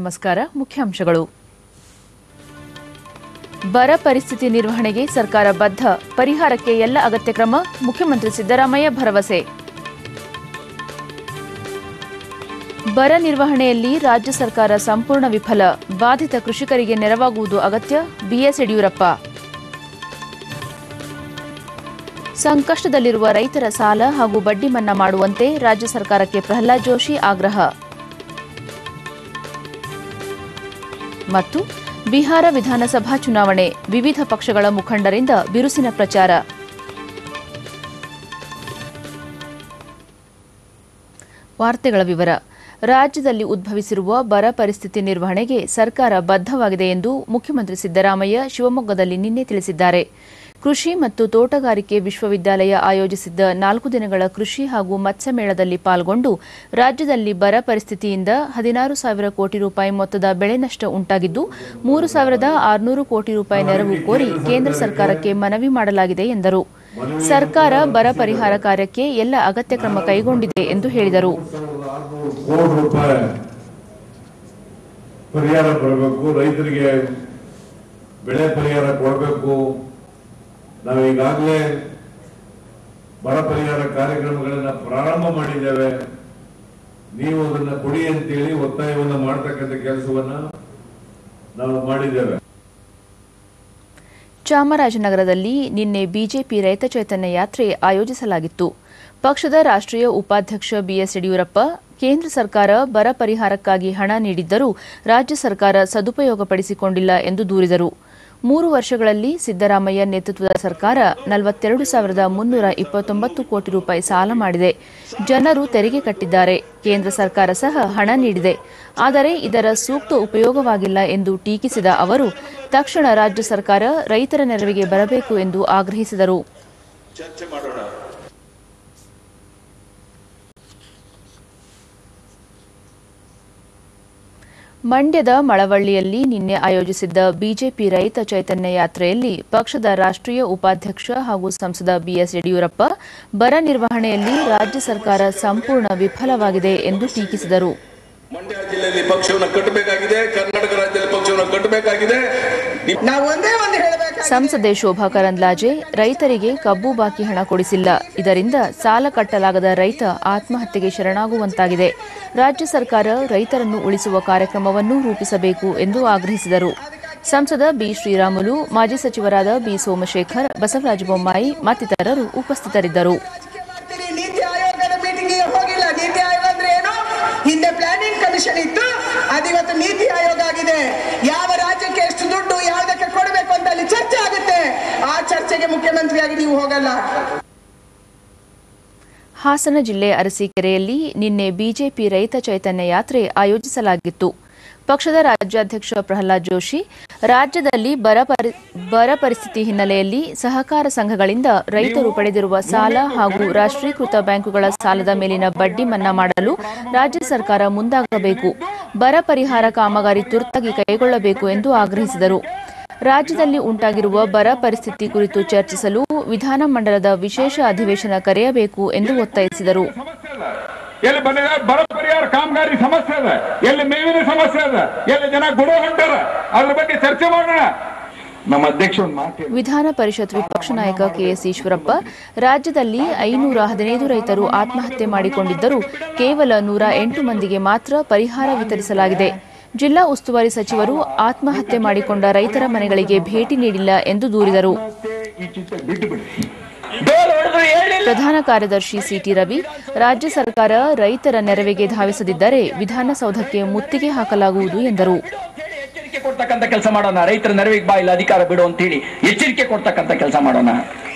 ನಮಸ್ಕಾರ ಮುಖ್ಯಾಂಶಗಳು ಬರ ಪರಿಸ್ಥಿತಿ ನಿರ್ವಹಣೆಗೆ ಸರ್ಕಾರ ಬದ್ಧ ಪರಿಹಾರಕ್ಕೆ ಎಲ್ಲ ಅಗತ್ಯ ಕ್ರಮ ಮುಖ್ಯಮಂತ್ರಿ ಸಿದ್ದರಾಮಯ್ಯ ಭರವಸೆ ಬರ ನಿರ್ವಹಣೆಯಲ್ಲಿ ರಾಜ್ಯ ಸರ್ಕಾರ ಸಂಪೂರ್ಣ ವಿಫಲ ಬಾಧಿತ ಕೃಷಿಕರಿಗೆ ನೆರವಾಗುವುದು ಅಗತ್ಯ ಬಿಎಸ್ ಯಡಿಯೂರಪ್ಪ ಸಂಕಷ್ಟದಲ್ಲಿರುವ ರೈತರ ಸಾಲ ಹಾಗೂ ಬಡ್ಡಿ ಮನ್ನಾ ಮಾಡುವಂತೆ ರಾಜ್ಯ ಸರ್ಕಾರಕ್ಕೆ ಪ್ರಹ್ಲಾದ್ ಜೋಶಿ ಆಗ್ರಹ ಮತ್ತು ಬಿಹಾರ ವಿಧಾನಸಭಾ ಚುನಾವಣೆ ವಿವಿಧ ಪಕ್ಷಗಳ ಮುಖಂಡರಿಂದ ಬಿರುಸಿನ ಪ್ರಚಾರ ವಾರ್ತೆಗಳ ವಿವರ ರಾಜ್ಯದಲ್ಲಿ ಉದ್ಭವಿಸಿರುವ ಬರ ಪರಿಸ್ಥಿತಿ ನಿರ್ವಹಣೆಗೆ ಸರ್ಕಾರ ಬದ್ಧವಾಗಿದೆ ಎಂದು ಮುಖ್ಯಮಂತ್ರಿ ಸಿದ್ದರಾಮಯ್ಯ ಶಿವಮೊಗ್ಗದಲ್ಲಿ ನಿನ್ನೆ ತಿಳಿಸಿದ್ದಾರೆ ಕೃಷಿ ಮತ್ತು ತೋಟಗಾರಿಕೆ ವಿಶ್ವವಿದ್ಯಾಲಯ ಆಯೋಜಿಸಿದ್ದ ನಾಲ್ಕು ದಿನಗಳ ಕೃಷಿ ಹಾಗೂ ಮತ್ಸ್ಯ ಮೇಳದಲ್ಲಿ ಪಾಲ್ಗೊಂಡು ರಾಜ್ಯದಲ್ಲಿ ಬರ ಪರಿಸ್ಥಿತಿಯಿಂದ ಹದಿನಾರು ಸಾವಿರ ಕೋಟಿ ರೂಪಾಯಿ ಮೊತ್ತದ ಬೆಳೆ ನಷ್ಟ ಉಂಟಾಗಿದ್ದು ಮೂರು ಸಾವಿರದ ಆರುನೂರು ಕೋಟಿ ರೂಪಾಯಿ ನೆರವು ಕೋರಿ ಕೇಂದ್ರ ಸರ್ಕಾರಕ್ಕೆ ಮನವಿ ಮಾಡಲಾಗಿದೆ ಎಂದರು ಸರ್ಕಾರ ಬರ ಪರಿಹಾರ ಕಾರ್ಯಕ್ಕೆ ಎಲ್ಲ ಅಗತ್ಯ ಕ್ರಮ ಕೈಗೊಂಡಿದೆ ಎಂದು ಹೇಳಿದರು ಕೋಟಿ ರೂಪಾಯಿ ಪರಿಹಾರ ಬರಬೇಕು ರೈತರಿಗೆ ಬೆಳೆ ಪರಿಹಾರ ಕೊಡಬೇಕು ನಾವು ಈಗಾಗಲೇ ಬರ ಪರಿಹಾರ ಕಾರ್ಯಕ್ರಮಗಳನ್ನ ಪ್ರಾರಂಭ ಮಾಡಿದ್ದೇವೆ ನೀವು ಅದನ್ನ ಕೊಡಿ ಅಂತೇಳಿ ಒತ್ತಾಯವನ್ನ ಮಾಡ್ತಕ್ಕಂಥ ಕೆಲಸವನ್ನ ನಾವು ಮಾಡಿದ್ದೇವೆ ಚಾಮರಾಜನಗರದಲ್ಲಿ ನಿನ್ನೆ ಬಿಜೆಪಿ ರೈತ ಚೈತನ್ಯ ಯಾತ್ರೆ ಆಯೋಜಿಸಲಾಗಿತ್ತು ಪಕ್ಷದ ರಾಷ್ಟ್ರೀಯ ಉಪಾಧ್ಯಕ್ಷ ಬಿಎಸ್ ಯಡಿಯೂರಪ್ಪ ಕೇಂದ್ರ ಸರ್ಕಾರ ಬರ ಪರಿಹಾರಕ್ಕಾಗಿ ಹಣ ನೀಡಿದ್ದರೂ ರಾಜ್ಯ ಸರ್ಕಾರ ಸದುಪಯೋಗಪಡಿಸಿಕೊಂಡಿಲ್ಲ ಎಂದು ದೂರಿದರು ಮೂರು ವರ್ಷಗಳಲ್ಲಿ ಸಿದ್ದರಾಮಯ್ಯ ನೇತೃತ್ವದ ಸರ್ಕಾರ ನಲವತ್ತೆರಡು ಸಾವಿರದ ಮುನ್ನೂರ ಇಪ್ಪತ್ತೊಂಬತ್ತು ಕೋಟಿ ರೂಪಾಯಿ ಸಾಲ ಮಾಡಿದೆ ಜನರು ತೆರಿಗೆ ಕಟ್ಟಿದ್ದಾರೆ ಕೇಂದ್ರ ಸರ್ಕಾರ ಸಹ ಹಣ ನೀಡಿದೆ ಆದರೆ ಇದರ ಸೂಕ್ತ ಉಪಯೋಗವಾಗಿಲ್ಲ ಎಂದು ಟೀಕಿಸಿದ ಅವರು ತಕ್ಷಣ ರಾಜ್ಯ ಸರ್ಕಾರ ರೈತರ ನೆರವಿಗೆ ಬರಬೇಕು ಎಂದು ಆಗ್ರಹಿಸಿದರು ಚರ್ಚೆ ಮಾಡೋಣ ಮಂಡ್ಯದ ಮಳವಳ್ಳಿಯಲ್ಲಿ ನಿನ್ನೆ ಆಯೋಜಿಸಿದ್ದ ಬಿಜೆಪಿ ರೈತ ಚೈತನ್ಯ ಯಾತ್ರೆಯಲ್ಲಿ ಪಕ್ಷದ ರಾಷ್ಟ್ರೀಯ ಉಪಾಧ್ಯಕ್ಷ ಹಾಗೂ ಸಂಸದ ಬಿಎಸ್ ಯಡಿಯೂರಪ್ಪ ಬರ ನಿರ್ವಹಣೆಯಲ್ಲಿ ರಾಜ್ಯ ಸರ್ಕಾರ ಸಂಪೂರ್ಣ ವಿಫಲವಾಗಿದೆ ಎಂದು ಟೀಕಿಸಿದರು ಮಂಡ್ಯ ಜಿಲ್ಲೆಯಲ್ಲಿ ಪಕ್ಷವನ್ನು ಕಟ್ಟಬೇಕಾಗಿದೆ ಕರ್ನಾಟಕ ರಾಜ್ಯದಲ್ಲಿ ಪಕ್ಷವನ್ನು ಕಟ್ಟಬೇಕಾಗಿದೆ ನಾವು ಒಂದೇ ಒಂದು ಹೇಳಬೇಕು ಸಂಸದೆ ಶೋಭಾ ಕರಂದ್ಲಾಜೆ ರೈತರಿಗೆ ಕಬ್ಬು ಬಾಕಿ ಹಣ ಕೊಡಿಸಿಲ್ಲ ಇದರಿಂದ ಸಾಲ ಕಟ್ಟಲಾಗದ ರೈತ ಆತ್ಮಹತ್ಯೆಗೆ ಶರಣಾಗುವಂತಾಗಿದೆ ರಾಜ್ಯ ಸರ್ಕಾರ ರೈತರನ್ನು ಉಳಿಸುವ ಕಾರ್ಯಕ್ರಮವನ್ನು ರೂಪಿಸಬೇಕು ಎಂದು ಆಗ್ರಹಿಸಿದರು ಸಂಸದ ಬಿ ಶ್ರೀರಾಮುಲು ಮಾಜಿ ಸಚಿವರಾದ ಬಿ ಸೋಮಶೇಖರ್ ಬಸವರಾಜ ಬೊಮ್ಮಾಯಿ ಮತ್ತಿತರರು ಉಪಸ್ಥಿತರಿದ್ದರು ಮಾಡ್ತೀರಿ ನೀತಿ ಆಯೋಗದ ಮೀಟಿಂಗಿಗೆ ಹೋಗಿಲ್ಲ ನೀತಿ ಆಯೋಗ ಅಂದ್ರೆ ಏನು ಹಿಂದೆ ಪ್ಲಾನಿಂಗ್ ಕಮಿಷನ್ ಇತ್ತು ಅದಿವತ್ತು ನೀತಿ ಆಯೋಗ ಆಗಿದೆ ಯಾವ ರಾಜ್ಯಕ್ಕೆ ಎಷ್ಟು ದುಡ್ಡು ಯಾವುದಕ್ಕೆ ಕೊಡಬೇಕು ಅಂತ ಅಲ್ಲಿ ಚರ್ಚೆ ಆಗುತ್ತೆ ಆ ಚರ್ಚೆಗೆ ಮುಖ್ಯಮಂತ್ರಿಯಾಗಿ ನೀವು ಹೋಗಲ್ಲ ಹಾಸನ ಜಿಲ್ಲೆ ಅರಸೀಕೆರೆಯಲ್ಲಿ ನಿನ್ನೆ ಬಿಜೆಪಿ ರೈತ ಚೈತನ್ಯ ಯಾತ್ರೆ ಆಯೋಜಿಸಲಾಗಿತ್ತು ಪಕ್ಷದ ರಾಜ್ಯಾಧ್ಯಕ್ಷ ಪ್ರಹ್ಲಾದ್ ಜೋಶಿ ರಾಜ್ಯದಲ್ಲಿ ಬರ ಪರಿ ಬರ ಪರಿಸ್ಥಿತಿ ಹಿನ್ನೆಲೆಯಲ್ಲಿ ಸಹಕಾರ ಸಂಘಗಳಿಂದ ರೈತರು ಪಡೆದಿರುವ ಸಾಲ ಹಾಗೂ ರಾಷ್ಟ್ರೀಕೃತ ಬ್ಯಾಂಕುಗಳ ಸಾಲದ ಮೇಲಿನ ಬಡ್ಡಿ ಮನ್ನಾ ಮಾಡಲು ರಾಜ್ಯ ಸರ್ಕಾರ ಮುಂದಾಗಬೇಕು ಬರ ಪರಿಹಾರ ಕಾಮಗಾರಿ ತುರ್ತಾಗಿ ಕೈಗೊಳ್ಳಬೇಕು ಎಂದು ಆಗ್ರಹಿಸಿದರು ರಾಜ್ಯದಲ್ಲಿ ಉಂಟಾಗಿರುವ ಬರ ಪರಿಸ್ಥಿತಿ ಕುರಿತು ಚರ್ಚಿಸಲು ವಿಧಾನಮಂಡಲದ ವಿಶೇಷ ಅಧಿವೇಶನ ಕರೆಯಬೇಕು ಎಂದು ಒತ್ತಾಯಿಸಿದರು ಎಲ್ಲಿ ಬರ ಬರ ಪರಿಹಾರ ಕಾಮಗಾರಿ ಸಮಸ್ಯೆ ಅದ ಎಲ್ಲಿ ಮೇವಿನ ಸಮಸ್ಯೆ ಅದ ಎಲ್ಲಿ ಜನ ಗುಡೋ ಹೊಂಟಾರ ಅದ್ರ ಬಗ್ಗೆ ಚರ್ಚೆ ಮಾಡೋಣ ನಮ್ಮ ಅಧ್ಯಕ್ಷ ಒಂದು ಮಾತು ಹೇಳಿದ್ರು. ವಿಧಾನ ಪರಿಷತ್ ವಿಪಕ್ಷ ನಾಯಕ ಕೆಎಸ್ ಈಶ್ವರಪ್ಪ ರಾಜ್ಯದಲ್ಲಿ ಐನೂರ ಹದಿನೈದು ರೈತರು ಆತ್ಮಹತ್ಯೆ ಮಾಡಿಕೊಂಡಿದ್ದರೂ ಕೇವಲ ನೂರ ಎಂಟು ಮಂದಿಗೆ ಮಾತ್ರ ಪರಿಹಾರ ವಿತರಿಸಲಾಗಿದೆ ಜಿಲ್ಲಾ ಉಸ್ತುವಾರಿ ಸಚಿವರು ಆತ್ಮಹತ್ಯೆ ಮಾಡಿಕೊಂಡ ರೈತರ ಮನೆಗಳಿಗೆ ಭೇಟಿ ನೀಡಿಲ್ಲ ಎಂದು ದೂರಿದರು ಈ ಚಿಂತೆ ಬಿಟ್ಟು ಬಿಡಿ ಪ್ರಧಾನ ಕಾರ್ಯದರ್ಶಿ ಸಿಟಿ ರವಿ ರಾಜ್ಯ ಸರ್ಕಾರ ರೈತರ ನೆರವಿಗೆ ಧಾವಿಸದಿದ್ದರೆ ವಿಧಾನಸೌಧಕ್ಕೆ ಮುತ್ತಿಗೆ ಹಾಕಲಾಗುವುದು ಎಂದರು ಎಚ್ಚರಿಕೆ ಕೊಡ್ತಕ್ಕಂಥ ಕೆಲಸ ಮಾಡೋಣ ರೈತರ ನೆರವಿಗೆ ಬಾ ಇಲ್ಲ ಅಧಿಕಾರ ಬಿಡು ಅಂತ ಹೇಳಿ ಎಚ್ಚರಿಕೆ ಕೊಡ್ತಕ್ಕಂಥ ಕೆಲಸ ಮಾಡೋಣ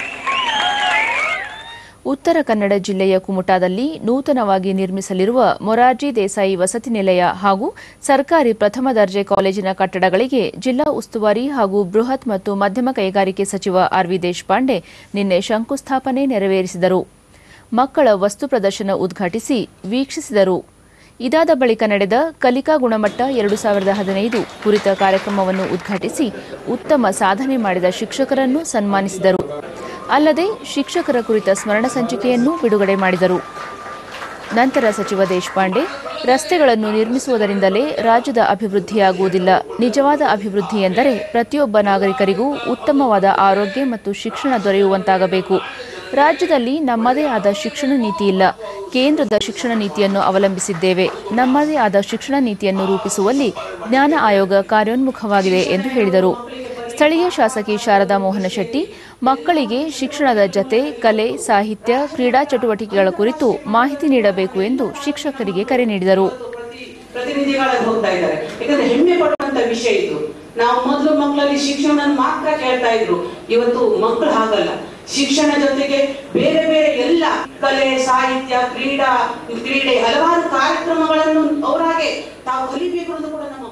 ಉತ್ತರ ಕನ್ನಡ ಜಿಲ್ಲೆಯ ಕುಮಟಾದಲ್ಲಿ ನೂತನವಾಗಿ ನಿರ್ಮಿಸಲಿರುವ ಮೊರಾರ್ಜಿ ದೇಸಾಯಿ ವಸತಿ ನಿಲಯ ಹಾಗೂ ಸರ್ಕಾರಿ ಪ್ರಥಮ ದರ್ಜೆ ಕಾಲೇಜಿನ ಕಟ್ಟಡಗಳಿಗೆ ಜಿಲ್ಲಾ ಉಸ್ತುವಾರಿ ಹಾಗೂ ಬೃಹತ್ ಮತ್ತು ಮಧ್ಯಮ ಕೈಗಾರಿಕೆ ಸಚಿವ ಆರ್ವಿ ದೇಶಪಾಂಡೆ ನಿನ್ನೆ ಶಂಕುಸ್ಥಾಪನೆ ನೆರವೇರಿಸಿದರು ಮಕ್ಕಳ ವಸ್ತು ಪ್ರದರ್ಶನ ಉದ್ಘಾಟಿಸಿ ವೀಕ್ಷಿಸಿದರು ಇದಾದ ಬಳಿಕ ನಡೆದ ಕಲಿಕಾ ಗುಣಮಟ್ಟ ಎರಡು ಸಾವಿರದ ಹದಿನೈದು ಕುರಿತ ಕಾರ್ಯಕ್ರಮವನ್ನು ಉದ್ಘಾಟಿಸಿ ಉತ್ತಮ ಸಾಧನೆ ಮಾಡಿದ ಶಿಕ್ಷಕರನ್ನು ಸನ್ಮಾನಿಸಿದರು ಅಲ್ಲದೆ ಶಿಕ್ಷಕರ ಕುರಿತ ಸ್ಮರಣ ಸಂಚಿಕೆಯನ್ನು ಬಿಡುಗಡೆ ಮಾಡಿದರು ನಂತರ ಸಚಿವ ದೇಶಪಾಂಡೆ ರಸ್ತೆಗಳನ್ನು ನಿರ್ಮಿಸುವುದರಿಂದಲೇ ರಾಜ್ಯದ ಅಭಿವೃದ್ಧಿಯಾಗುವುದಿಲ್ಲ ನಿಜವಾದ ಅಭಿವೃದ್ಧಿ ಎಂದರೆ ಪ್ರತಿಯೊಬ್ಬ ನಾಗರಿಕರಿಗೂ ಉತ್ತಮವಾದ ಆರೋಗ್ಯ ಮತ್ತು ಶಿಕ್ಷಣ ದೊರೆಯುವಂತಾಗಬೇಕು ರಾಜ್ಯದಲ್ಲಿ ನಮ್ಮದೇ ಆದ ಶಿಕ್ಷಣ ನೀತಿ ಇಲ್ಲ ಕೇಂದ್ರದ ಶಿಕ್ಷಣ ನೀತಿಯನ್ನು ಅವಲಂಬಿಸಿದ್ದೇವೆ ನಮ್ಮದೇ ಆದ ಶಿಕ್ಷಣ ನೀತಿಯನ್ನು ರೂಪಿಸುವಲ್ಲಿ ಜ್ಞಾನ ಆಯೋಗ ಕಾರ್ಯೋನ್ಮುಖವಾಗಿದೆ ಎಂದು ಹೇಳಿದರು ಸ್ಥಳೀಯ ಶಾಸಕಿ ಶಾರದಾ ಮೋಹನ ಶೆಟ್ಟಿ ಮಕ್ಕಳಿಗೆ ಶಿಕ್ಷಣದ ಜತೆ ಕಲೆ ಸಾಹಿತ್ಯ ಕ್ರೀಡಾ ಚಟುವಟಿಕೆಗಳ ಕುರಿತು ಮಾಹಿತಿ ನೀಡಬೇಕು ಎಂದು ಶಿಕ್ಷಕರಿಗೆ ಕರೆ ನೀಡಿದರು ಪ್ರತಿನಿಧಿಗಳಾಗಿ ಹೋಗ್ತಾ ಇದ್ದಾರೆ ಯಾಕಂದ್ರೆ ಹೆಮ್ಮೆ ಪಡುವಂತ ವಿಷಯ ಇದು ನಾವು ಮೊದಲು ಮಕ್ಕಳಲ್ಲಿ ಶಿಕ್ಷಣ ಮಾತ್ರ ಕೇಳ್ತಾ ಇದ್ರು ಇವತ್ತು ಮಕ್ಕಳು ಹಾಗಲ್ಲ ಶಿಕ್ಷಣ ಜೊತೆಗೆ ಬೇರೆ ಬೇರೆ ಎಲ್ಲ ಕಲೆ ಸಾಹಿತ್ಯ ಕ್ರೀಡಾ ಕ್ರೀಡೆ ಹಲವಾರು ಕಾರ್ಯಕ್ರಮಗಳನ್ನು ಅವರಾಗೆ ತಾವು ಕಲಿಬೇಕು ಅನ್ನೋದು ಕೂಡ ನಮ್ಮ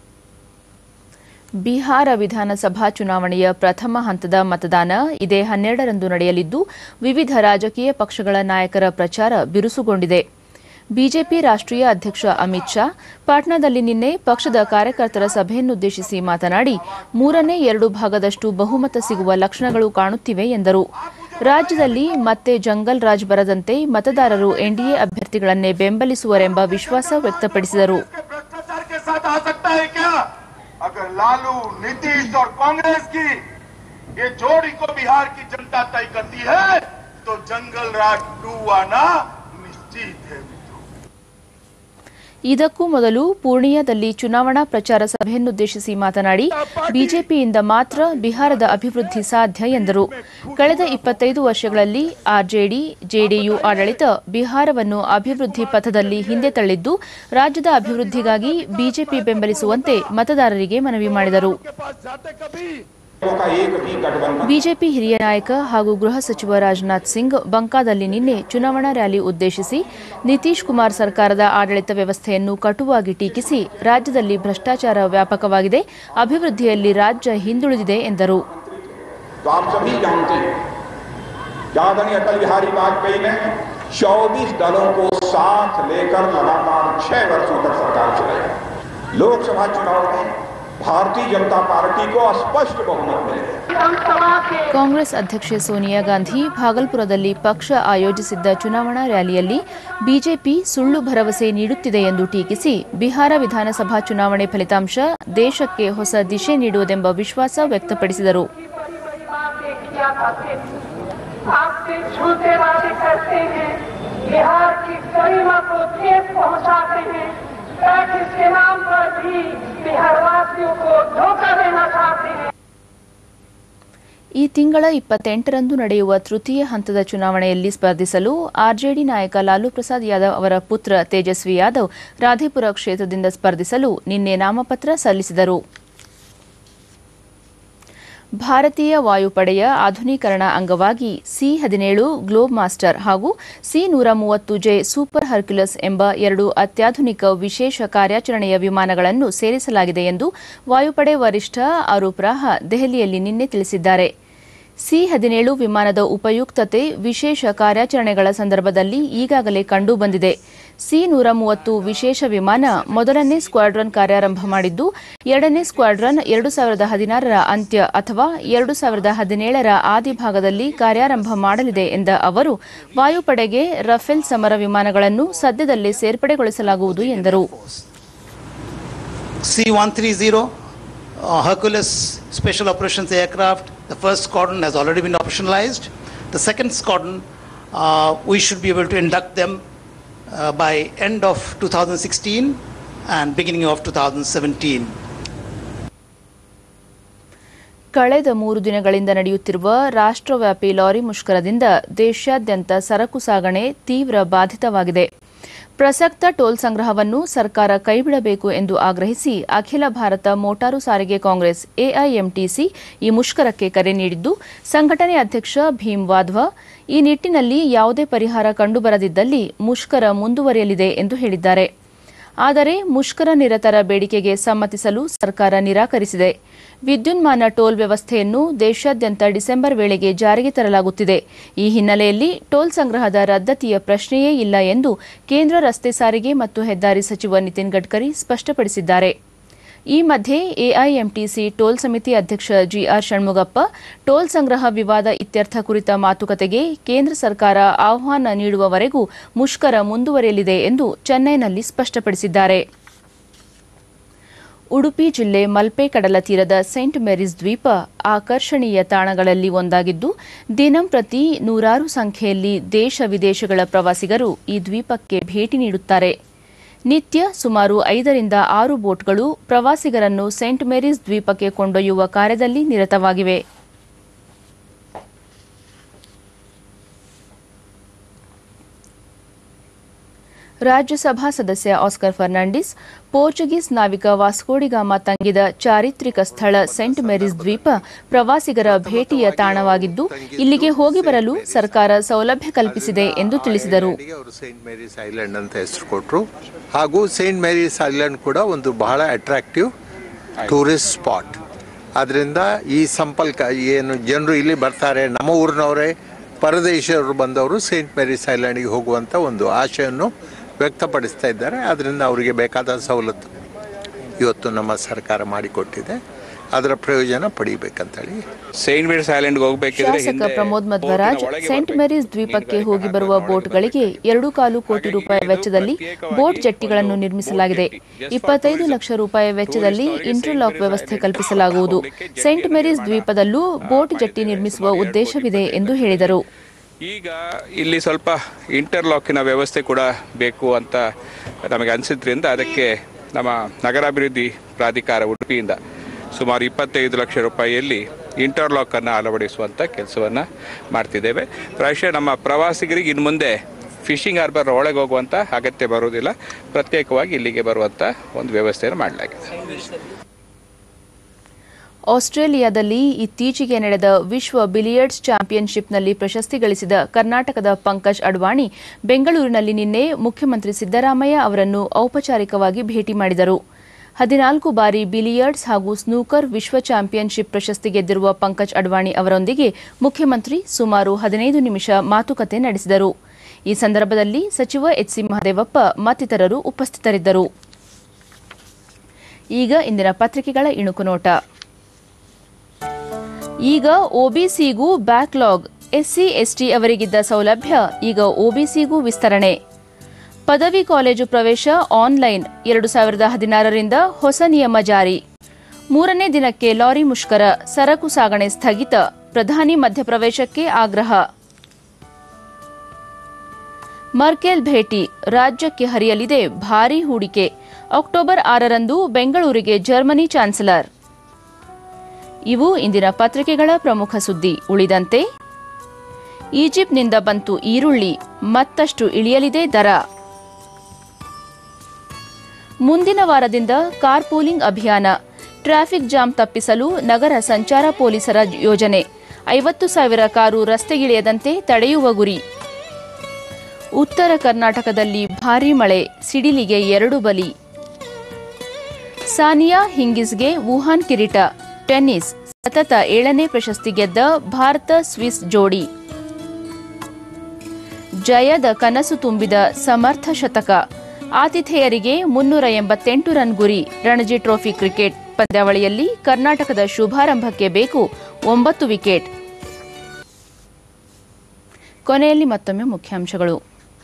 ಬಿಹಾರ ವಿಧಾನಸಭಾ ಚುನಾವಣೆಯ ಪ್ರಥಮ ಹಂತದ ಮತದಾನ ಇದೇ ಹನ್ನೆರಡರಂದು ನಡೆಯಲಿದ್ದು ವಿವಿಧ ರಾಜಕೀಯ ಪಕ್ಷಗಳ ನಾಯಕರ ಪ್ರಚಾರ ಬಿರುಸುಗೊಂಡಿದೆ ಬಿಜೆಪಿ ರಾಷ್ಟ್ರೀಯ ಅಧ್ಯಕ್ಷ ಅಮಿತ್ ಶಾ ಪಾಟ್ನಾದಲ್ಲಿ ನಿನ್ನೆ ಪಕ್ಷದ ಕಾರ್ಯಕರ್ತರ ಸಭೆಯನ್ನುದ್ದೇಶಿಸಿ ಮಾತನಾಡಿ ಮೂರನೇ ಎರಡು ಭಾಗದಷ್ಟು ಬಹುಮತ ಸಿಗುವ ಲಕ್ಷಣಗಳು ಕಾಣುತ್ತಿವೆ ಎಂದರು ರಾಜ್ಯದಲ್ಲಿ ಮತ್ತೆ ಜಂಗಲ್ ರಾಜ್ ಬರದಂತೆ ಮತದಾರರು ಎನ್ಡಿಎ ಅಭ್ಯರ್ಥಿಗಳನ್ನೇ ಬೆಂಬಲಿಸುವರೆಂಬ ವಿಶ್ವಾಸ ವ್ಯಕ್ತಪಡಿಸಿದರು भ्रष्टाचार के साथ आ सकता है क्या अगर लालू नीतीश और कांग्रेस की ये जोड़ी को बिहार की जनता तय करती है तो जंगल राज टू आना निश्चित है मित्रों ಇದಕ್ಕೂ ಮೊದಲು ಪೂರ್ಣಿಯಾದಲ್ಲಿ ಚುನಾವಣಾ ಪ್ರಚಾರ ಸಭೆಯನ್ನುದ್ದೇಶಿಸಿ ಮಾತನಾಡಿ ಬಿಜೆಪಿಯಿಂದ ಮಾತ್ರ ಬಿಹಾರದ ಅಭಿವೃದ್ಧಿ ಸಾಧ್ಯ ಎಂದರು ಕಳೆದ ಇಪ್ಪತ್ತೈದು ವರ್ಷಗಳಲ್ಲಿ ಆರ್ಜೆಡಿ ಜೆಡಿಯು ಆಡಳಿತ ಬಿಹಾರವನ್ನು ಅಭಿವೃದ್ಧಿ ಪಥದಲ್ಲಿ ಹಿಂದೆ ತಳ್ಳಿದ್ದು ರಾಜ್ಯದ ಅಭಿವೃದ್ಧಿಗಾಗಿ ಬಿಜೆಪಿ ಬೆಂಬಲಿಸುವಂತೆ ಮತದಾರರಿಗೆ ಮನವಿ ಮಾಡಿದರು ಬಿಜೆಪಿ ಹಿರಿಯ ನಾಯಕ ಹಾಗೂ ಗೃಹ ಸಚಿವ ರಾಜನಾಥ್ ಸಿಂಗ್ ಬಂಕಾದಲ್ಲಿ ನಿನ್ನೆ ಚುನಾವಣಾ ರ್ಯಾಲಿ ಉದ್ದೇಶಿಸಿ ನಿತೀಶ್ ಕುಮಾರ್ ಸರ್ಕಾರದ ಆಡಳಿತ ವ್ಯವಸ್ಥೆಯನ್ನು ಕಟುವಾಗಿ ಟೀಕಿಸಿ ರಾಜ್ಯದಲ್ಲಿ ಭ್ರಷ್ಟಾಚಾರ ವ್ಯಾಪಕವಾಗಿದೆ ಅಭಿವೃದ್ಧಿಯಲ್ಲಿ ರಾಜ್ಯ ಹಿಂದುಳಿದಿದೆ ಎಂದರು तो आप सभी जानते हैं कि आदरणीय अटल बिहारी वाजपेयी ने 24 दलों को साथ लेकर लगातार छह वर्षों तक सरकार चलाई लोकसभा चुनाव में भारतीय जनता पार्टी को स्पष्ट बहुमत मिले ಕಾಂಗ್ರೆಸ್ ಅಧ್ಯಕ್ಷೆ ಸೋನಿಯಾ ಗಾಂಧಿ ಭಾಗಲ್ಪುರದಲ್ಲಿ ಪಕ್ಷ ಆಯೋಜಿಸಿದ್ದ ಚುನಾವಣಾ ರ್ಯಾಲಿಯಲ್ಲಿ ಬಿಜೆಪಿ ಸುಳ್ಳು ಭರವಸೆ ನೀಡುತ್ತಿದೆ ಎಂದು ಟೀಕಿಸಿ ಬಿಹಾರ ವಿಧಾನಸಭಾ ಚುನಾವಣೆ ಫಲಿತಾಂಶ ದೇಶಕ್ಕೆ ಹೊಸ ದಿಶೆ ನೀಡುವುದೆಂಬ ವಿಶ್ವಾಸ ವ್ಯಕ್ತಪಡಿಸಿದರು आपसे झूठे वादे करते हैं बिहार की गरिमा को ठेस पहुंचाते हैं टैक्स के नाम पर भी बिहारवासियों को धोखा देना चाहते हैं ಈ ತಿಂಗಳ ಇಪ್ಪತ್ತೆಂಟರಂದು ನಡೆಯುವ ತೃತೀಯ ಹಂತದ ಚುನಾವಣೆಯಲ್ಲಿ ಸ್ಪರ್ಧಿಸಲು ಆರ್ಜೆಡಿ ನಾಯಕ ಲಾಲೂ ಪ್ರಸಾದ್ ಯಾದವ್ ಅವರ ಪುತ್ರ ತೇಜಸ್ವಿ ಯಾದವ್ ರಾಧೇಪುರ ಕ್ಷೇತ್ರದಿಂದ ಸ್ಪರ್ಧಿಸಲು ನಿನ್ನೆ ನಾಮಪತ್ರ ಸಲ್ಲಿಸಿದರು ಭಾರತೀಯ ವಾಯುಪಡೆಯ ಆಧುನೀಕರಣ ಅಂಗವಾಗಿ ಸಿ ಹದಿನೇಳು ಗ್ಲೋಬ್ ಮಾಸ್ಟರ್ ಹಾಗೂ ಸಿ ನೂರ ಮೂವತ್ತು ಜೆ ಸೂಪರ್ ಹರ್ಕ್ಯುಲಸ್ ಎಂಬ ಎರಡು ಅತ್ಯಾಧುನಿಕ ವಿಶೇಷ ಕಾರ್ಯಾಚರಣೆಯ ವಿಮಾನಗಳನ್ನು ಸೇರಿಸಲಾಗಿದೆ ಎಂದು ವಾಯುಪಡೆ ವರಿಷ್ಠ ಅರೂಪ್ ರಾಹ ದೆಹಲಿಯಲ್ಲಿ ನಿನ್ನೆ ತಿಳಿಸಿದ್ದಾರೆ ಸಿ ಹದಿನೇಳು ವಿಮಾನದ ಉಪಯುಕ್ತತೆ ವಿಶೇಷ ಕಾರ್ಯಾಚರಣೆಗಳ ಸಂದರ್ಭದಲ್ಲಿ ಈಗಾಗಲೇ ಕಂಡುಬಂದಿದೆ ಸಿ ನೂರ ಮೂವತ್ತು ವಿಶೇಷ ವಿಮಾನ ಮೊದಲನೇ ಸ್ಕ್ವಾಡ್ರನ್ ಕಾರ್ಯಾರಂಭ ಮಾಡಿದ್ದು ಎರಡನೇ ಸ್ಕ್ವಾಡ್ರನ್ ಎರಡು ಸಾವಿರದ ಹದಿನಾರರ ಅಂತ್ಯ ಅಥವಾ ಎರಡು ಸಾವಿರದ ಹದಿನೇಳರ ಆದಿಭಾಗದಲ್ಲಿ ಕಾರ್ಯಾರಂಭ ಮಾಡಲಿದೆ ಎಂದ ಅವರು ವಾಯುಪಡೆಗೆ ರಫೇಲ್ ಸಮರ ವಿಮಾನಗಳನ್ನು ಸದ್ಯದಲ್ಲೇ ಸೇರ್ಪಡೆಗೊಳಿಸಲಾಗುವುದು ಎಂದರು C-130 uh, Hercules Special Operations Aircraft, the first squadron has already been operationalized. The second squadron, uh, we should be able to induct them uh, by end of 2016 and beginning of 2017. ಕಳೆದ ಮೂರು ದಿನಗಳಿಂದ ನಡೆಯುತ್ತಿರುವ ರಾಷ್ಟ್ರವ್ಯಾಪಿ lorry ಮುಷ್ಕರದಿಂದ ದೇಶಾದ್ಯಂತ ಸರಕು ಸಾಗಣೆ ತೀವ್ರ ಬಾಧಿತವಾಗಿದೆ ಪ್ರಸಕ್ತ ಟೋಲ್ ಸಂಗ್ರಹವನ್ನು ಸರ್ಕಾರ ಕೈಬಿಡಬೇಕು ಎಂದು ಆಗ್ರಹಿಸಿ ಅಖಿಲ ಭಾರತ ಮೋಟಾರು ಸಾರಿಗೆ ಕಾಂಗ್ರೆಸ್ ಎಐಎಂಟಿಸಿ ಈ ಮುಷ್ಕರಕ್ಕೆ ಕರೆ ನೀಡಿದ್ದು ಸಂಘಟನೆ ಅಧ್ಯಕ್ಷ ಭೀಮ್ ವಾಧ್ವಾ ಈ ನಿಟ್ಟಿನಲ್ಲಿ ಯಾವುದೇ ಪರಿಹಾರ ಕಂಡುಬರದಿದ್ದಲ್ಲಿ ಮುಷ್ಕರ ಮುಂದುವರಿಯಲಿದೆ ಎಂದು ಹೇಳಿದ್ದಾರೆ ಆದರೆ ಮುಷ್ಕರ ನಿರತರ ಬೇಡಿಕೆಗೆ ಸಮ್ಮತಿಸಲು ಸರ್ಕಾರ ನಿರಾಕರಿಸಿದೆ ವಿದ್ಯುನ್ಮಾನ ಟೋಲ್ ವ್ಯವಸ್ಥೆಯನ್ನು ದೇಶಾದ್ಯಂತ ಡಿಸೆಂಬರ್ ವೇಳೆಗೆ ಜಾರಿಗೆ ತರಲಾಗುತ್ತಿದೆ ಈ ಹಿನ್ನೆಲೆಯಲ್ಲಿ ಟೋಲ್ ಸಂಗ್ರಹದ ರದ್ದತಿಯ ಪ್ರಶ್ನೆಯೇ ಇಲ್ಲ ಎಂದು ಕೇಂದ್ರ ರಸ್ತೆ ಸಾರಿಗೆ ಮತ್ತು ಹೆದ್ದಾರಿ ಸಚಿವ ನಿತಿನ್ ಗಡ್ಕರಿ ಸ್ಪಷ್ಟಪಡಿಸಿದ್ದಾರೆ ಈ ಮಧ್ಯೆ ಎಐಎಂಟಿಸಿ ಟೋಲ್ ಸಮಿತಿ ಅಧ್ಯಕ್ಷ ಜಿಆರ್ ಷಣ್ಮುಗಪ್ಪ ಟೋಲ್ ಸಂಗ್ರಹ ವಿವಾದ ಇತ್ಯರ್ಥ ಕುರಿತ ಮಾತುಕತೆಗೆ ಕೇಂದ್ರ ಸರ್ಕಾರ ಆಹ್ವಾನ ನೀಡುವವರೆಗೂ ಮುಷ್ಕರ ಮುಂದುವರಿಯಲಿದೆ ಎಂದು ಚೆನ್ನೈನಲ್ಲಿ ಸ್ಪಷ್ಟಪಡಿಸಿದ್ದಾರೆ ಉಡುಪಿ ಜಿಲ್ಲೆ ಮಲ್ಪೆ ಕಡಲ ತೀರದ ಸೈಂಟ್ ಮೇರಿಸ್ ದ್ವೀಪ ಆಕರ್ಷಣೀಯ ತಾಣಗಳಲ್ಲಿ ಒಂದಾಗಿದ್ದು ದಿನಂಪ್ರತಿ ನೂರಾರು ಸಂಖ್ಯೆಯಲ್ಲಿ ದೇಶ ವಿದೇಶಗಳ ಪ್ರವಾಸಿಗರು ಈ ದ್ವೀಪಕ್ಕೆ ಭೇಟಿ ನೀಡುತ್ತಾರೆ ನಿತ್ಯ ಸುಮಾರು ಐದರಿಂದ ಆರು ಬೋಟ್ಗಳು ಪ್ರವಾಸಿಗರನ್ನು ಸೈಂಟ್ ಮೇರಿಸ್ ದ್ವೀಪಕ್ಕೆ ಕೊಂಡೊಯ್ಯುವ ಕಾರ್ಯದಲ್ಲಿ ನಿರತವಾಗಿವೆ ರಾಜ್ಯಸಭಾ ಸದಸ್ಯ ಆಸ್ಕರ್ ಫರ್ನಾಂಡಿಸ್ ಪೋರ್ಚುಗೀಸ್ ನಾವಿಕ ವಾಸ್ಕೋಡಿಗಾಮ ತಂಗಿದ ಚಾರಿತ್ರಿಕ ಸ್ಥಳ ಸೆಂಟ್ ಮೇರಿಸ್ ದ್ವೀಪ ಪ್ರವಾಸಿಗರ ಭೇಟಿಯ ತಾಣವಾಗಿದ್ದು ಇಲ್ಲಿಗೆ ಹೋಗಿ ಬರಲು ಸರ್ಕಾರ ಸೌಲಭ್ಯ ಕಲ್ಪಿಸಿದೆ ಎಂದು ತಿಳಿಸಿದರು ಅವರು ಸೈಂಟ್ ಮೇರೀಸ್ ಐಲ್ಯಾಂಡ್ ಅಂತ ಹೆಸರು ಕೊಟ್ಟರು ಹಾಗೂ ಸೈಂಟ್ ಮೇರೀಸ್ ಐಲ್ಯಾಂಡ್ ಕೂಡ ಒಂದು ಬಹಳ ಅಟ್ರಾಕ್ಟಿವ್ ಟೂರಿಸ್ಟ್ ಸ್ಪಾಟ್ ಅದರಿಂದ ಈ ಸಂಪರ್ಕ ಏನು ಜನರು ಇಲ್ಲಿ ಬರ್ತಾರೆ ನಮ್ಮ ಊರಿನವರೇ ಪರದೇಶರು ಬಂದವರು ಸೈಂಟ್ ಮೇರೀಸ್ ಐಲ್ಯಾಂಡ್ಗೆ ಹೋಗುವಂಥ ಒಂದು ಆಶೆಯನ್ನು ವ್ಯಕ್ತಪಡಿಸ್ತಾ ಇದ್ದಾರೆ ಅದರಿಂದ ಅವರಿಗೆ ಬೇಕಾದ ಸವಲತ್ತು ಇವತ್ತು ನಮ್ಮ ಸರ್ಕಾರ ಮಾಡಿಕೊಟ್ಟಿದೆ ಅದರ ಪ್ರಯೋಜನ ಪಡಿಬೇಕಂತೇಳಿ ಸೈಂಟ್ ಮೇರಿಸ್ ಐಲ್ಯಾಂಡ್ಗೆ ಹೋಗ್ಬೇಕಿದ್ರೆ ಶಾಸಕ ಪ್ರಮೋದ್ ಮಧ್ವರಾಜ್ ಸೆಂಟ್ ಮೇರಿಸ್ ದ್ವೀಪಕ್ಕೆ ಹೋಗಿ ಬರುವ ಬೋಟ್ಗಳಿಗೆ ಎರಡು ಕಾಲು ಕೋಟಿ ರೂಪಾಯಿ ವೆಚ್ಚದಲ್ಲಿ ಬೋಟ್ ಜೆಟ್ಟಿಗಳನ್ನು ನಿರ್ಮಿಸಲಾಗಿದೆ ಇಪ್ಪತ್ತೈದು ಲಕ್ಷ ರೂಪಾಯಿ ವೆಚ್ಚದಲ್ಲಿ ಇಂಟರ್ಲಾಕ್ ವ್ಯವಸ್ಥೆ ಕಲ್ಪಿಸಲಾಗುವುದು ಸೆಂಟ್ ಮೇರಿಸ್ ದ್ವೀಪದಲ್ಲೂ ಬೋಟ್ ಜೆಟ್ಟಿ ನಿರ್ಮಿಸುವ ಉದ್ದೇಶವಿದೆ ಎಂದು ಹೇಳಿದರು ಈಗ ಇಲ್ಲಿ ಸ್ವಲ್ಪ ಇಂಟರ್ಲಾಕಿನ ವ್ಯವಸ್ಥೆ ಕೂಡ ಬೇಕು ಅಂತ ನಮಗೆ ಅನಿಸಿದ್ರಿಂದ ಅದಕ್ಕೆ ನಮ್ಮ ನಗರಾಭಿವೃದ್ಧಿ ಪ್ರಾಧಿಕಾರ ಉಡುಪಿಯಿಂದ ಸುಮಾರು ಇಪ್ಪತ್ತೈದು ಲಕ್ಷ ರೂಪಾಯಿಯಲ್ಲಿ ಇಂಟರ್ಲಾಕನ್ನು ಅಳವಡಿಸುವಂಥ ಕೆಲಸವನ್ನು ಮಾಡ್ತಿದ್ದೇವೆ ಪ್ರಾಯಶಃ ನಮ್ಮ ಪ್ರವಾಸಿಗರಿಗೆ ಇನ್ನು ಮುಂದೆ ಫಿಶಿಂಗ್ ಹಾರ್ಬರ್ ಒಳಗೆ ಹೋಗುವಂಥ ಅಗತ್ಯ ಬರುವುದಿಲ್ಲ ಪ್ರತ್ಯೇಕವಾಗಿ ಇಲ್ಲಿಗೆ ಬರುವಂಥ ಒಂದು ವ್ಯವಸ್ಥೆಯನ್ನು ಮಾಡಲಾಗಿದೆ ಆಸ್ಟ್ರೇಲಿಯಾದಲ್ಲಿ ಇತ್ತೀಚೆಗೆ ನಡೆದ ವಿಶ್ವ ಬಿಲಿಯರ್ಡ್ಸ್ ಚಾಂಪಿಯನ್ಶಿಪ್ನಲ್ಲಿ ಪ್ರಶಸ್ತಿ ಗಳಿಸಿದ ಕರ್ನಾಟಕದ ಪಂಕಜ್ ಅಡ್ವಾಣಿ ಬೆಂಗಳೂರಿನಲ್ಲಿ ನಿನ್ನೆ ಮುಖ್ಯಮಂತ್ರಿ ಸಿದ್ದರಾಮಯ್ಯ ಅವರನ್ನು ಔಪಚಾರಿಕವಾಗಿ ಭೇಟಿ ಮಾಡಿದರು ಹದಿನಾಲ್ಕು ಬಾರಿ ಬಿಲಿಯರ್ಡ್ಸ್ ಹಾಗೂ ಸ್ನೂಕರ್ ವಿಶ್ವ ಚಾಂಪಿಯನ್ಶಿಪ್ ಪ್ರಶಸ್ತಿ ಗೆದ್ದಿರುವ ಪಂಕಜ್ ಅಡ್ವಾಣಿ ಅವರೊಂದಿಗೆ ಮುಖ್ಯಮಂತ್ರಿ ಸುಮಾರು ಹದಿನೈದು ನಿಮಿಷ ಮಾತುಕತೆ ನಡೆಸಿದರು ಈ ಸಂದರ್ಭದಲ್ಲಿ ಸಚಿವ ಎಚ್ಸಿ ಮಹದೇವಪ್ಪ ಮತ್ತಿತರರು ಉಪಸ್ಥಿತರಿದ್ದರು ಈಗ ಇಂದಿನ ಪತ್ರಿಕೆಗಳ ಇಣುಕು ನೋಟ ಈಗ ಒಬಿಸಿಗೂ ಬ್ಯಾಕ್ಲಾಗ್ ಎಸ್ಸಿ ಎಸ್ಟಿ ಅವರಿಗಿದ್ದ ಸೌಲಭ್ಯ ಈಗ ಒಬಿಸಿಗೂ ವಿಸ್ತರಣೆ ಪದವಿ ಕಾಲೇಜು ಪ್ರವೇಶ ಆನ್ಲೈನ್ ಎರಡು ಸಾವಿರದ ಹದಿನಾರರಿಂದ ಹೊಸ ನಿಯಮ ಜಾರಿ ಮೂರನೇ ದಿನಕ್ಕೆ ಲಾರಿ ಮುಷ್ಕರ ಸರಕು ಸಾಗಣೆ ಸ್ಥಗಿತ ಪ್ರಧಾನಿ ಮಧ್ಯಪ್ರವೇಶಕ್ಕೆ ಆಗ್ರಹ ಮರ್ಕೆಲ್ ಭೇಟಿ ರಾಜ್ಯಕ್ಕೆ ಹರಿಯಲಿದೆ ಭಾರೀ ಹೂಡಿಕೆ ಅಕ್ಟೋಬರ್ ಆರರಂದು ಬೆಂಗಳೂರಿಗೆ ಜರ್ಮನಿ ಚಾನ್ಸಲರ್ ಇವು ಇಂದಿನ ಪತ್ರಿಕೆಗಳ ಪ್ರಮುಖ ಸುದ್ದಿ ಉಳಿದಂತೆ ಈಜಿಪ್ಟ್ನಿಂದ ಬಂತು ಈರುಳ್ಳಿ ಮತ್ತಷ್ಟು ಇಳಿಯಲಿದೆ ದರ ಮುಂದಿನ ವಾರದಿಂದ ಕಾರ್ ಪೂಲಿಂಗ್ ಅಭಿಯಾನ ಟ್ರಾಫಿಕ್ ಜಾಮ್ ತಪ್ಪಿಸಲು ನಗರ ಸಂಚಾರ ಪೊಲೀಸರ ಯೋಜನೆ ಐವತ್ತು ಸಾವಿರ ಕಾರು ರಸ್ತೆಗಿಳಿಯದಂತೆ ತಡೆಯುವ ಗುರಿ ಉತ್ತರ ಕರ್ನಾಟಕದಲ್ಲಿ ಭಾರೀ ಮಳೆ ಸಿಡಿಲಿಗೆ ಎರಡು ಬಲಿ ಸಾನಿಯಾ ಹಿಂಗಿಸ್ಗೆ ವುಹಾನ್ ಕಿರೀಟ ಟೆನ್ನಿಸ್ ಸತತ ಏಳನೇ ಪ್ರಶಸ್ತಿ ಗೆದ್ದ ಭಾರತ ಸ್ವಿಸ್ ಜೋಡಿ ಜಯದ ಕನಸು ತುಂಬಿದ ಸಮರ್ಥ ಶತಕ ಆತಿಥೇಯರಿಗೆ ಮುನ್ನೂರ ಎಂಬತ್ತೆಂಟು ರನ್ ಗುರಿ ರಣಜಿ ಟ್ರೋಫಿ ಕ್ರಿಕೆಟ್ ಪಂದ್ಯಾವಳಿಯಲ್ಲಿ ಕರ್ನಾಟಕದ ಶುಭಾರಂಭಕ್ಕೆ ಬೇಕು ಒಂಬತ್ತು ವಿಕೆಟ್ ಕೊನೆಯಲ್ಲಿ ಮತ್ತೊಮ್ಮೆ ಮುಖ್ಯಾಂಶಗಳು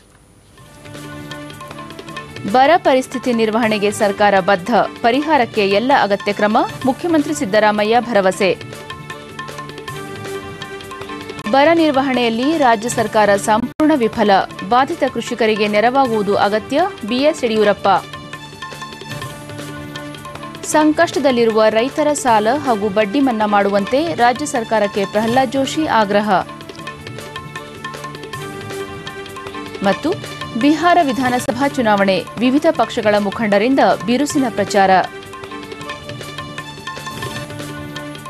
ಬರ ಪರಿಸ್ಥಿತಿ ನಿರ್ವಹಣೆಗೆ ಸರ್ಕಾರ ಬದ್ಧ ಪರಿಹಾರಕ್ಕೆ ಎಲ್ಲ ಅಗತ್ಯ ಕ್ರಮ ಮುಖ್ಯಮಂತ್ರಿ ಸಿದ್ದರಾಮಯ್ಯ ಭರವಸೆ ಬರ ನಿರ್ವಹಣೆಯಲ್ಲಿ ರಾಜ್ಯ ಸರ್ಕಾರ ಸಂಪೂರ್ಣ ವಿಫಲ ಬಾಧಿತ ಕೃಷಿಕರಿಗೆ ನೆರವಾಗುವುದು ಅಗತ್ಯ ಬಿಎಸ್ ಯಡಿಯೂರಪ್ಪ ಸಂಕಷ್ಟದಲ್ಲಿರುವ ರೈತರ ಸಾಲ ಹಾಗೂ ಬಡ್ಡಿ ಮನ್ನಾ ಮಾಡುವಂತೆ ರಾಜ್ಯ ಸರ್ಕಾರಕ್ಕೆ ಪ್ರಹ್ಲಾದ್ ಜೋಶಿ ಆಗ್ರಹ ಮತ್ತು ಬಿಹಾರ ವಿಧಾನಸಭಾ ಚುನಾವಣೆ ವಿವಿಧ ಪಕ್ಷಗಳ ಮುಖಂಡರಿಂದ ಬಿರುಸಿನ ಪ್ರಚಾರ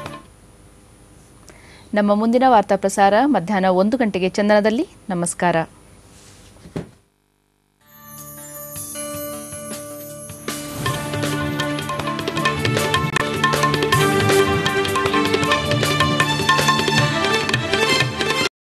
ನಮ್ಮ ಮುಂದಿನ ವಾರ್ತಾ ಪ್ರಸಾರ ಮಧ್ಯಾಹ್ನ ಒಂದು ಗಂಟೆಗೆ ಚಂದನದಲ್ಲಿ ನಮಸ್ಕಾರ